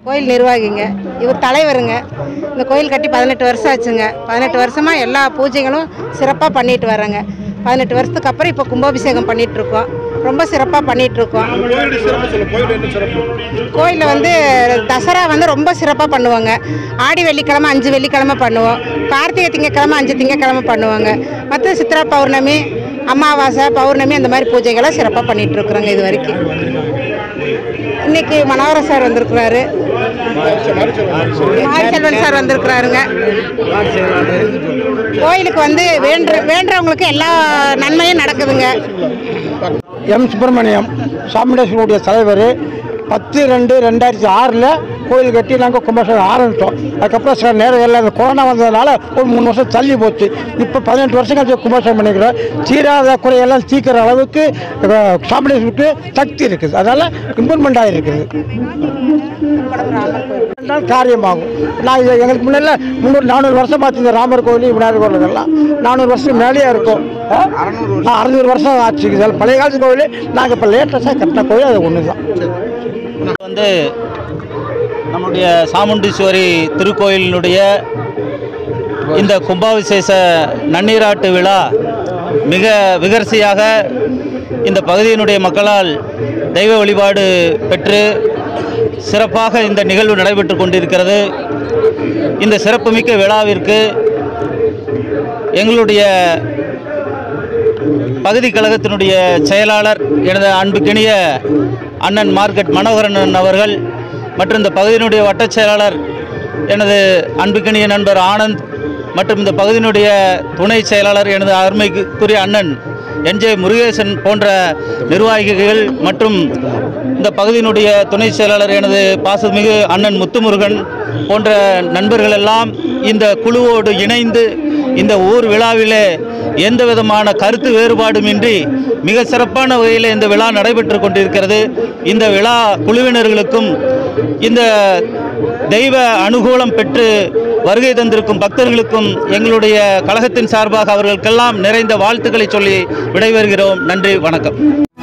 கோயில் நிர்வாகிங்க இவர் தலைவருங்க இந்த கோயில் கட்டி பதினெட்டு வருஷம் ஆச்சுங்க பதினெட்டு வருஷமாக எல்லா பூஜைகளும் சிறப்பாக பண்ணிட்டு வர்றேங்க பதினெட்டு வருஷத்துக்கு அப்புறம் இப்போ கும்பாபிஷேகம் பண்ணிட்டு இருக்கோம் ரொம்ப சிறப்பாக பண்ணிட்டு இருக்கோம் கோயிலுடைய சிறப்பு சொல்ல கோயில் என்ன சிறப்பு கோயிலில் வந்து தசரா வந்து ரொம்ப சிறப்பாக பண்ணுவாங்க ஆடி வெள்ளிக்கிழமை அஞ்சு வெள்ளிக்கிழமை பண்ணுவோம் கார்த்திகை திங்கக்கிழமை அஞ்சு திங்கக்கிழமை பண்ணுவாங்க மற்ற சித்ரா பௌர்ணமி அமாவாசை பௌர்ணமி அந்த மாதிரி பூஜைகளை சிறப்பாக பண்ணிட்டு இருக்கிறோங்க இது வரைக்கும் இன்னைக்கு மனோகர சார் வந்திருக்கிறாரு மாரிசெல்வன் சார் வந்திருக்கிறாருங்க கோயிலுக்கு வந்து வேண்ட வேண்டுறவங்களுக்கு எல்லா நன்மையும் நடக்குதுங்க எம் சுப்பிரமணியம் சாமுண்டேஸ்வரனுடைய தலைவர் பத்து ரெண்டு ரெண்டாயிரத்தி ஆறில் கோயில் கட்டி நாங்கள் கும்பாபிஷேகம் ஆரம்பித்தோம் அதுக்கப்புறம் சில நேரங்களில் அந்த கொரோனா வந்ததுனால ஒரு மூணு வருஷம் தள்ளி போச்சு இப்போ பதினெட்டு வருஷம் கழிச்சு கும்பாபிஷேகம் பண்ணிக்கிறோம் தீராத குறையெல்லாம் தீர்க்கிற அளவுக்கு அஹ், சாமுண்டேஸ்வருக்கு சக்தி இருக்குது அதனால் இம்ப்ரூவ்மெண்ட் ஆகிருக்குது நாள் காரியமாகும் நான் இது எங்களுக்கு முன்னாடி முந்நூறு நானூறு வருஷம் பார்த்து இந்த ராமர் கோயில் விநாயகர் கோயில் எல்லாம் நானூறு வருஷத்துக்கு மேலேயே இருக்கும் ஆ, அறுநூறு வருஷம் ஆச்சு இதெல்லாம் பழைய காலத்து கோயில் நாங்கள் இப்போ லேட்டஸ்ட்டாக கட்டின கோயில் அது ஒன்று தான் வந்து நம்முடைய சாமுண்டீஸ்வரி திருக்கோயிலினுடைய இந்த கும்பாபிஷேக நன்னீராட்டு விழா மிக விமரிசையாக இந்த பகுதியினுடைய மக்களால் தெய்வ வழிபாடு பெற்று சிறப்பாக இந்த நிகழ்வு நடைபெற்று கொண்டிருக்கிறது இந்த சிறப்புமிக்க விழாவிற்கு எங்களுடைய பகுதி கழகத்தினுடைய செயலாளர் எனது அன்புக்கினிய அண்ணன் மார்க்கெட் மனோகரன் அவர்கள் மற்றும் இந்த பகுதியினுடைய வட்டச் செயலாளர் எனது அன்புக்கினிய நண்பர் ஆனந்த் மற்றும் இந்த பகுதியினுடைய துணை செயலாளர் எனது அருமைக்குரிய அண்ணன் என்ஜே முருகேசன் போன்ற நிர்வாகிகள் மற்றும் இந்த பகுதியினுடைய துணை செயலாளர் எனது பாசமிகு அண்ணன் முத்துமுருகன் போன்ற நண்பர்கள் எல்லாம் இந்த குழுவோடு இணைந்து இந்த ஊர் விழாவிலே எந்த விதமான கருத்து வேறுபாடுமின்றி மிக சிறப்பான வகையில் இந்த விழா நடைபெற்று கொண்டிருக்கிறது இந்த விழா குழுவினர்களுக்கும் இந்த தெய்வ அனுகூலம் பெற்று வருகை தந்திருக்கும் பக்தர்களுக்கும் எங்களுடைய கழகத்தின் சார்பாக அவர்களுக்கெல்லாம் நிறைந்த வாழ்த்துக்களை சொல்லி விடைபெறுகிறோம் நன்றி வணக்கம்